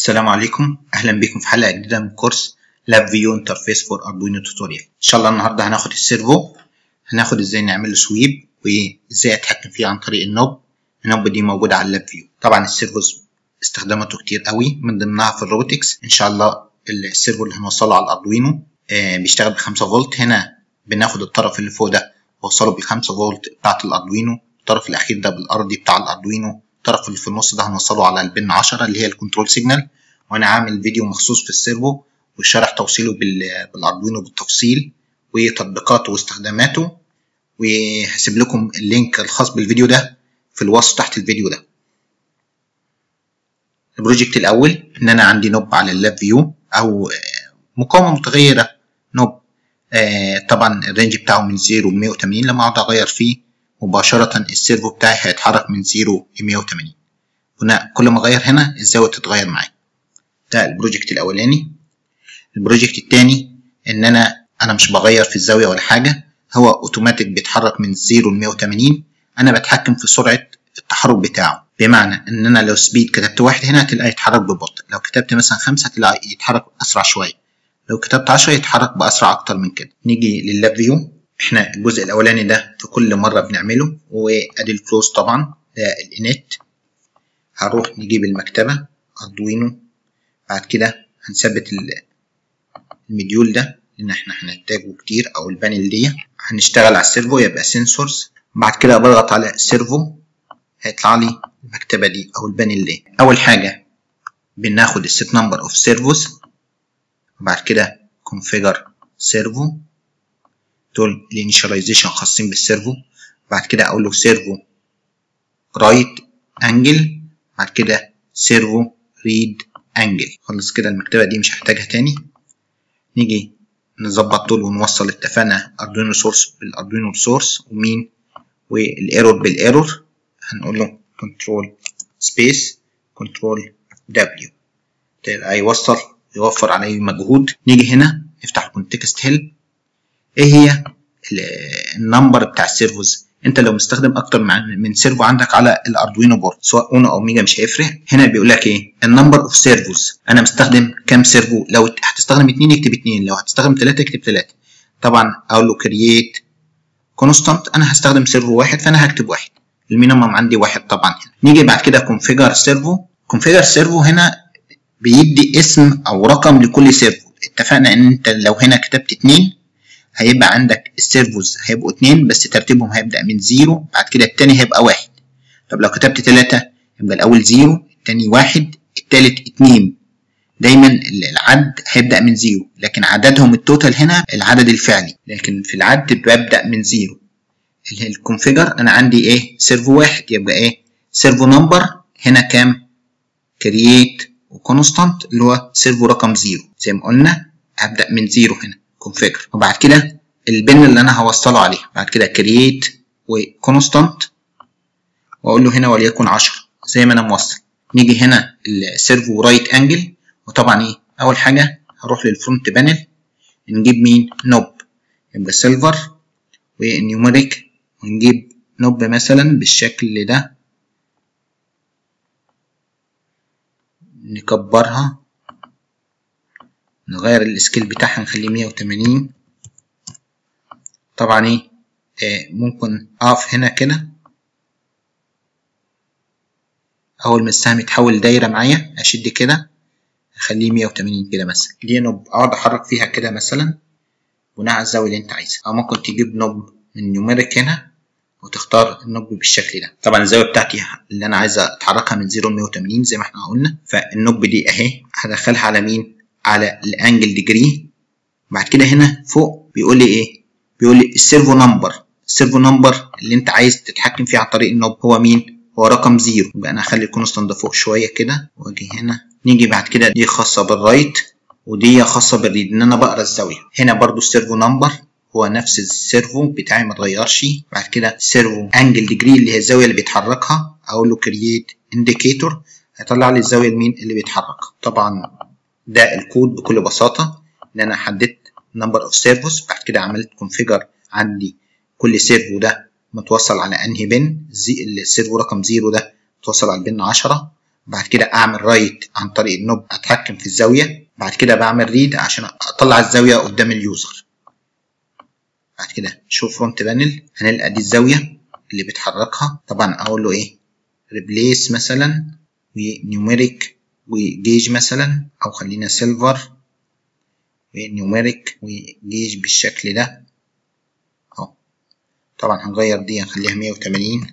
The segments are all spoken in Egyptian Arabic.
السلام عليكم اهلا بكم في حلقه جديده من كورس لاب فيو انترفيس فور اردوينو توتوريال ان شاء الله النهارده هناخد السيرفو هناخد ازاي نعمل له سويب وازاي اتحكم فيه عن طريق النوب النوب دي موجوده على اللاب فيو طبعا السيرفو استخداماته كتير قوي من ضمنها في الروبوتكس ان شاء الله السيرفو اللي هنوصله على الاردوينو آه بيشتغل ب 5 فولت هنا بناخد الطرف اللي فوق ده نوصله ب 5 فولت بتاعه الاردوينو الطرف الاخير ده بالارضي بتاع الاردوينو الطرف اللي في النص ده هنوصله على البن 10 اللي هي الكنترول سيجنال وانا عامل فيديو مخصوص في السيرفو وشرح توصيله بالاردوينو بالتفصيل وتطبيقاته واستخداماته وهسيب لكم اللينك الخاص بالفيديو ده في الوصف تحت الفيديو ده البروجكت الاول ان انا عندي نوب على اللاب فيو او مقاومه متغيره نوب طبعا الرينج بتاعه من 0 ل 180 لما اقعد اغير فيه مباشرة السيرفو بتاعي هيتحرك من 0 ل 180 هنا كل ما اغير هنا الزاوية تتغير معايا ده البروجكت الاولاني البروجكت التاني ان انا انا مش بغير في الزاوية ولا حاجة هو اوتوماتيك بيتحرك من 0 ل 180 انا بتحكم في سرعة التحرك بتاعه بمعنى ان انا لو سبيد كتبت واحد هنا هتلاقيه يتحرك ببطء لو كتبت مثلا خمسة هتلاقيه يتحرك اسرع شوية لو كتبت 10 يتحرك باسرع اكتر من كده نيجي لللاب فيو احنا الجزء الاولاني ده في كل مره بنعمله وادي الكلوز طبعا ده الانت هنروح نجيب المكتبه اردوينو بعد كده هنثبت المديول ده لان احنا هنحتاجه كتير او البانل دي هنشتغل على السيرفو يبقى سنسورز بعد كده بضغط على السيرفو هيطلع لي المكتبه دي او البانل دي اول حاجه بناخد السيت نمبر اوف سيرفوز وبعد كده كونفيجر سيرفو دول الانيشاليزيشن خاصين بالسيرفو بعد كده اقول له سيرفو رايت انجل بعد كده سيرفو ريد انجل خلص كده المكتبه دي مش هحتاجها تاني نيجي نظبط دول ونوصل اتفقنا اردوينو سورس بالاردوينو سورس ومين والايرور بالايرور هنقول له كنترول سبيس كنترول دبليو هيوصل يوفر علي مجهود نيجي هنا نفتح الكونتكست هيلب ايه هي النمبر بتاع السيرفوز انت لو مستخدم اكتر من سيرفو عندك على الاردوينو بورد سواء اونو او ميجا مش هيفرق هنا بيقول لك ايه النمبر اوف سيرفوز انا مستخدم كام سيرفو لو هتستخدم اتنين اكتب اتنين لو هتستخدم تلاتة اكتب تلاتة طبعا اقول له كرييت كونستانت انا هستخدم سيرفو واحد فانا هكتب واحد المينيمم عندي واحد طبعا هنا نيجي بعد كده كونفيجر سيرفو كونفيجر سيرفو هنا بيدي اسم او رقم لكل سيرفو اتفقنا ان انت لو هنا كتبت اتنين هيبقى عندك السيرفوز هيبقوا اتنين بس ترتيبهم هيبدأ من زيرو بعد كده التاني هيبقى واحد طب لو كتبت تلاتة يبقى الأول زيرو التاني واحد التالت اتنين دايما العد هيبدأ من زيرو لكن عددهم التوتال هنا العدد الفعلي لكن في العد ببدأ من زيرو الكونفيجر أنا عندي إيه سيرفو واحد يبقى إيه سيرفو نمبر هنا كام كرييت وكونستانت اللي هو سيرفو رقم زيرو زي ما قلنا هبدأ من زيرو هنا كونفيجر وبعد كده البن اللي انا هوصله عليه بعد كده كرييت وكونستانت واقول له هنا وليكن 10 زي ما انا موصل نيجي هنا السيرفو رايت انجل وطبعا ايه اول حاجه هروح للفرونت بانل نجيب مين نوب يبقى سيلفر ونيوميريك ونجيب نوب مثلا بالشكل ده نكبرها نغير السكيل بتاعها نخليه مية وتمانين طبعا ايه آه ممكن اقف هنا كده اول ما السهم يتحول دايرة معايا اشد كده اخليه مية وتمانين كده مثلا دي نوب اقعد احرك فيها كده مثلا بناء على الزاوية اللي انت عايزها او ممكن تجيب نوب من نيوميريك هنا وتختار النوب بالشكل ده طبعا الزاوية بتاعتي اللي انا عايزة اتحركها من زيرو لمية وتمانين زي ما احنا قلنا فالنوب دي اهي هدخلها على مين على الانجل ديجري بعد كده هنا فوق بيقول لي ايه بيقول لي السيرفو نمبر السيرفو نمبر اللي انت عايز تتحكم فيه عن طريق النوب هو مين هو رقم زيرو يبقى انا هخلي الكونستانت ده فوق شويه كده واجي هنا نيجي بعد كده دي خاصه بالرايت ودي خاصه بالريد ان انا بقرا الزاويه هنا برضو السيرفو نمبر هو نفس السيرفو بتاعي ما اتغيرش بعد كده سيرفو انجل ديجري اللي هي الزاويه اللي بيتحركها اقول له كرييت انديكيتور هيطلع لي الزاويه لمين اللي بيتحركها طبعا ده الكود بكل بساطة إن أنا حددت number of servos بعد كده عملت configure عندي كل سيرفو ده متوصل على أنهي بن السيرفو رقم زيرو ده متوصل على البن عشرة بعد كده اعمل رايت عن طريق النوب اتحكم في الزاويه بعد كده بعمل ريد عشان اطلع الزاويه قدام اليوزر بعد كده شوف فرونت بانل هنلقى دي الزاويه اللي بتحركها طبعا اقول له ايه ريبليس مثلا ونيوميريك وجيج مثلا او خلينا سيلفر ونيوميريك وجيج بالشكل ده اهو طبعا هنغير دي هنخليها 180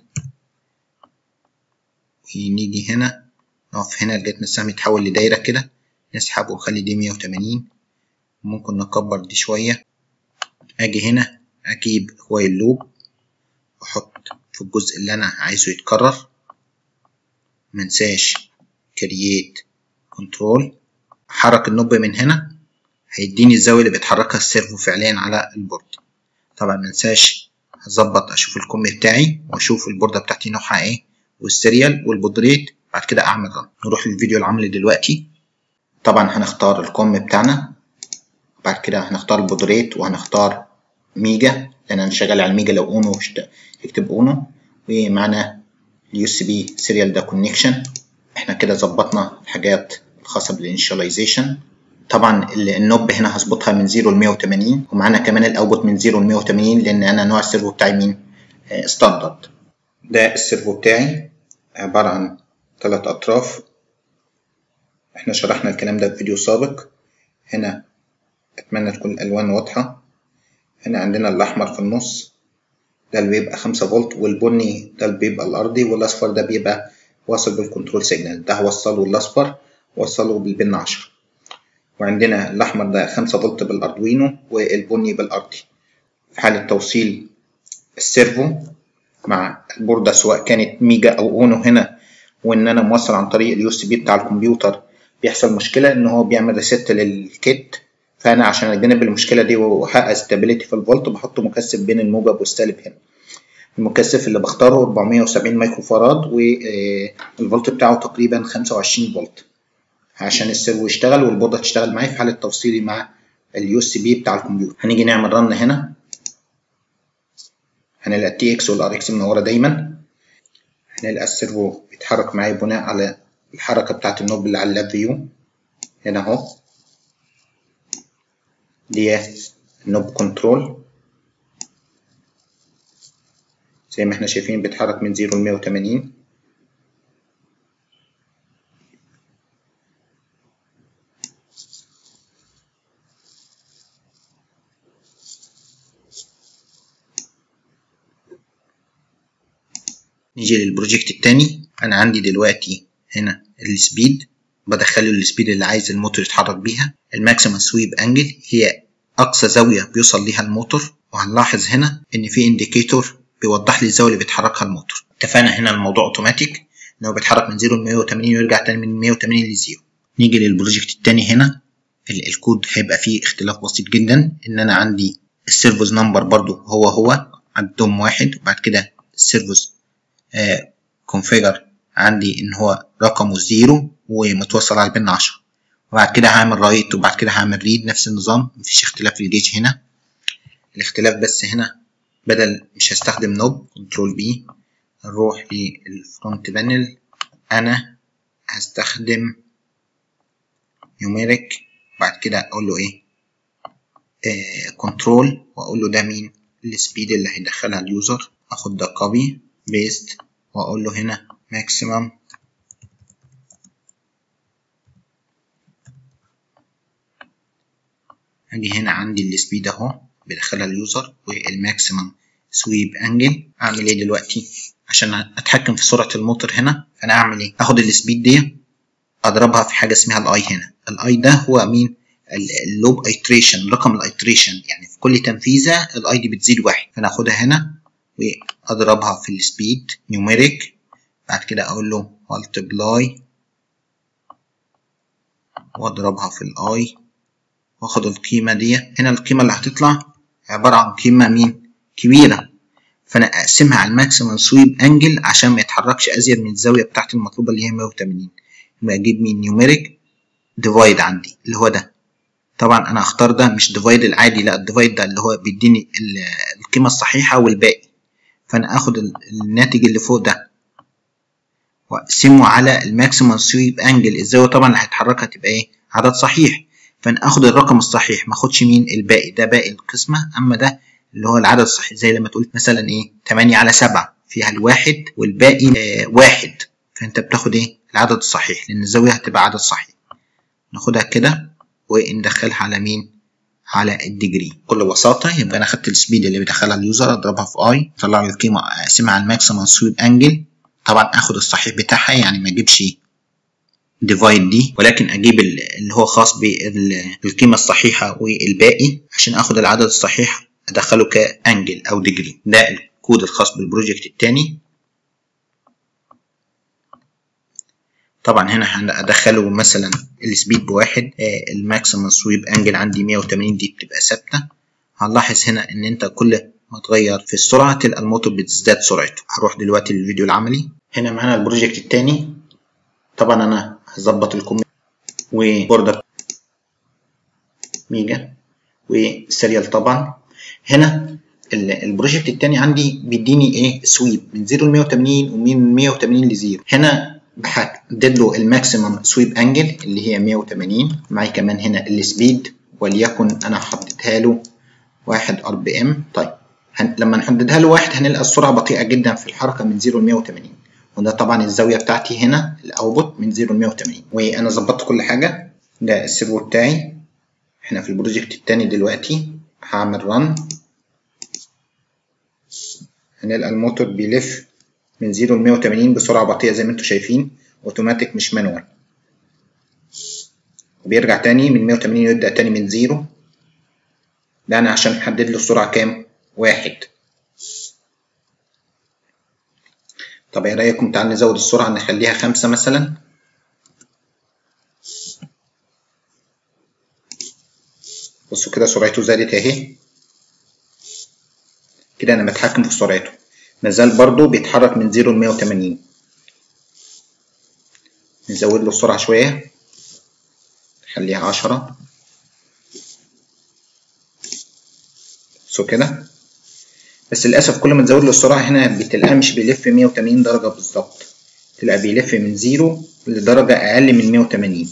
ونيجي هنا نقف هنا لغايه ما السهم يتحول لدايره كده نسحب ونخلي دي 180 ممكن نكبر دي شويه اجي هنا اجيب وايل لوب واحط في الجزء اللي انا عايزه يتكرر منساش كرييت كنترول حرك النوب من هنا هيديني الزاوية اللي بيتحركها السيرفو فعليا على البورد طبعا منساش هظبط اشوف الكم بتاعي واشوف البوردة بتاعتي نوعها ايه والسيريال والبودريت بعد كده اعمل رن نروح للفيديو العملي دلوقتي طبعا هنختار الكم بتاعنا بعد كده هنختار البودريت وهنختار ميجا لان انا شغال على الميجا لو اونو اكتب اونو ومعنا اليو اس بي سيريال ده كونكشن احنا كده ظبطنا الحاجات الخاصه بالانشاليزيشن طبعا النوب هنا هظبطها من 0 ل 180 ومعانا كمان الاوتبوت من 0 ل 180 لان انا نوع السيرفو بتاعي مين ستاندرد ده السيرفو بتاعي عباره عن ثلاث اطراف احنا شرحنا الكلام ده في فيديو سابق هنا اتمنى تكون الالوان واضحه هنا عندنا الاحمر في النص ده اللي بيبقى 5 فولت والبني ده اللي بيبقى الارضي والاصفر ده بيبقى واصل بالكنترول سيجنال ده هوصله الاصفر وصله بالبن 10 وعندنا الاحمر ده 5 فولت بالاردوينو والبني بالارضي في حالة توصيل السيرفو مع البوردة سواء كانت ميجا او اونو هنا وان انا موصل عن طريق اليو اس بي بتاع الكمبيوتر بيحصل مشكلة ان هو بيعمل ريست للكيت فانا عشان اجنب المشكلة دي واحقق استابيليتي في الفولت بحط مكثف بين الموجب والسالب هنا المكثف اللي بختاره 470 مايكرو فاراد والفولت بتاعه تقريبا 25 فولت عشان السيرفو يشتغل والبوردة تشتغل معايا في حالة توصيلي مع اليو اس بي بتاع الكمبيوتر هنيجي نعمل رن هنا هنلقى التي اكس والار اكس منورة دايما هنلقى السيرفو بيتحرك معايا بناء على الحركة بتاعت النوب اللي على اللاب فيو هنا اهو دي النوب كنترول زي ما احنا شايفين بيتحرك من 0 ل 180 نيجي للبروجكت التاني انا عندي دلوقتي هنا السبيد بدخله السبيد اللي عايز الموتور يتحرك بيها الماكسيمم سويب انجل هي اقصى زاويه بيوصل ليها الموتور وهنلاحظ هنا ان في انديكيتور بيوضح لي الزاويه اللي بيتحركها الموتور اتفقنا هنا الموضوع اوتوماتيك ان هو بيتحرك من 0 ل 180 ويرجع تاني من 180 ل 0 نيجي للبروجكت التاني هنا الكود هيبقى فيه اختلاف بسيط جدا ان انا عندي السيرفوز نمبر برضو هو هو عندهم واحد وبعد كده السيرفوز كونفيجر عندي ان هو رقمه زيرو ومتوصل على البن 10 وبعد كده هعمل رايت وبعد كده هعمل ريد نفس النظام مفيش اختلاف في الجيج هنا الاختلاف بس هنا بدل مش هستخدم نوب كنترول بي نروح للفرونت بانل انا هستخدم نيوميريك بعد كده اقول له ايه كنترول آه واقول له ده مين السبيد اللي هيدخلها اليوزر اخد ده كوبي بيست واقول له هنا ماكسيمم اجي هنا عندي السبيد اهو بدخلها اليوزر والماكسيمم سويب انجل اعمل ايه دلوقتي عشان اتحكم في سرعه الموتور هنا فانا اعمل ايه اخد السبيد دي اضربها في حاجه اسمها الاي هنا الاي ده هو مين اللوب ايتريشن رقم الايتريشن يعني في كل تنفيذه الاي دي بتزيد واحد فانا اخدها هنا واضربها في السبيد نيوميريك بعد كده اقول له multiply واضربها في الاي واخد القيمة دي هنا القيمة اللي هتطلع عبارة عن قيمة مين كبيرة فانا اقسمها على الماكسيمم سويب انجل عشان ما يتحركش ازيد من الزاوية بتاعتي المطلوبة اللي هي 180 يبقى اجيب مين نيوميريك ديفايد عندي اللي هو ده طبعا انا اختار ده مش ديفايد العادي لا الديفايد ده اللي هو بيديني القيمة الصحيحة والباقي فانا اخد الناتج اللي فوق ده واقسمه على الماكسيمم سويب انجل الزاويه طبعا اللي هيتحركها تبقى ايه عدد صحيح فانا اخد الرقم الصحيح ما اخدش مين الباقي ده باقي القسمه اما ده اللي هو العدد الصحيح زي لما تقول مثلا ايه 8 على 7 فيها الواحد والباقي آه واحد فانت بتاخد ايه العدد الصحيح لان الزاويه هتبقى عدد صحيح ناخدها كده وندخلها على مين على الديجري بكل بساطه يبقى انا خدت السبيد اللي بيدخلها اليوزر اضربها في اي اطلع لي القيمه اقسمها على الماكسيمم سويب انجل طبعا اخد الصحيح بتاعها يعني ما اجيبش ديفايد دي ولكن اجيب اللي هو خاص بالقيمه الصحيحه والباقي عشان اخد العدد الصحيح ادخله كانجل او ديجري ده الكود الخاص بالبروجكت الثاني طبعا هنا هدخله مثلا السبيد بواحد آه الماكسيمم سويب انجل عندي 180 دي بتبقى ثابته هنلاحظ هنا ان انت كل ما تغير في السرعه تلقى الموتور بتزداد سرعته هروح دلوقتي للفيديو العملي هنا معانا البروجكت الثاني طبعا انا هظبط الكومنت وبوردر ميجا وسيريال طبعا هنا البروجكت الثاني عندي بيديني ايه سويب من 0 ل 180 ومن 180 ل 0 هنا بحدد له الماكسيمم سويب انجل اللي هي 180 معي كمان هنا السبيد وليكن انا حددها له 1 ار بي ام طيب هن... لما نحددها له واحد هنلقى السرعه بطيئه جدا في الحركه من 0 ل 180 وده طبعا الزاويه بتاعتي هنا الاوتبوت من 0 ل 180 وانا ظبطت كل حاجه ده السيرفو بتاعي احنا في البروجكت الثاني دلوقتي هعمل رن هنلقى الموتور بيلف من 0 ل 180 بسرعه بطيئه زي ما انتم شايفين اوتوماتيك مش مانوال وبيرجع تاني من 180 يبدا تاني من 0 ده انا عشان احدد له السرعه كام واحد طب ايه رايكم تعال نزود السرعه نخليها خمسة مثلا بصوا كده سرعته زادت اهي كده انا بتحكم في سرعته مازال برضو بيتحرك من 0 ل 180 نزود له السرعه شويه نخليها 10 بصوا كده بس للأسف كل ما تزود له السرعة هنا بتلاقيه مش بيلف 180 درجة بالظبط تلاقيه بيلف من زيرو لدرجة أقل من 180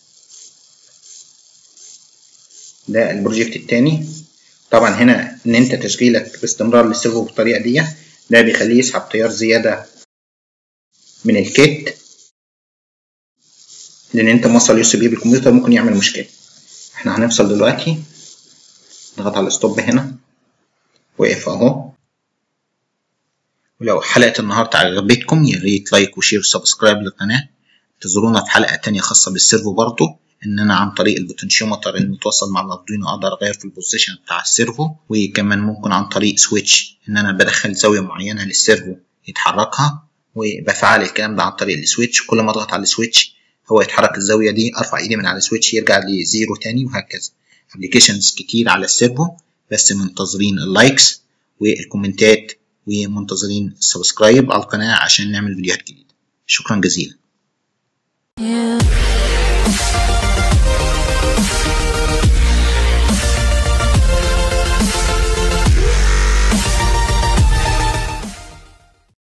ده البروجكت التاني طبعا هنا إن أنت تشغيلك باستمرار للسيرفو بالطريقة دي ده بيخليه يسحب تيار زيادة من الكيت لأن أنت موصل يو سي بي بالكمبيوتر ممكن يعمل مشكلة احنا هنفصل دلوقتي نضغط على الستوب هنا وقف اهو ولو حلقة النهاردة عجبتكم يا ريت لايك وشير وسبسكرايب للقناة انتظرونا في حلقة تانية خاصة بالسيرفو برضو ان انا عن طريق البوتنشيومتر المتوصل مع الاردوينو اقدر اغير في البوزيشن بتاع السيرفو وكمان ممكن عن طريق سويتش ان انا بدخل زاوية معينة للسيرفو يتحركها وبفعل الكلام ده عن طريق السويتش كل ما اضغط على السويتش هو يتحرك الزاوية دي ارفع ايدي من على السويتش يرجع لزيرو تاني وهكذا ابلكيشنز كتير على السيرفو بس منتظرين اللايكس والكومنتات ومنتظرين السبسكرايب على القناة عشان نعمل فيديوهات جديدة شكرا جزيلا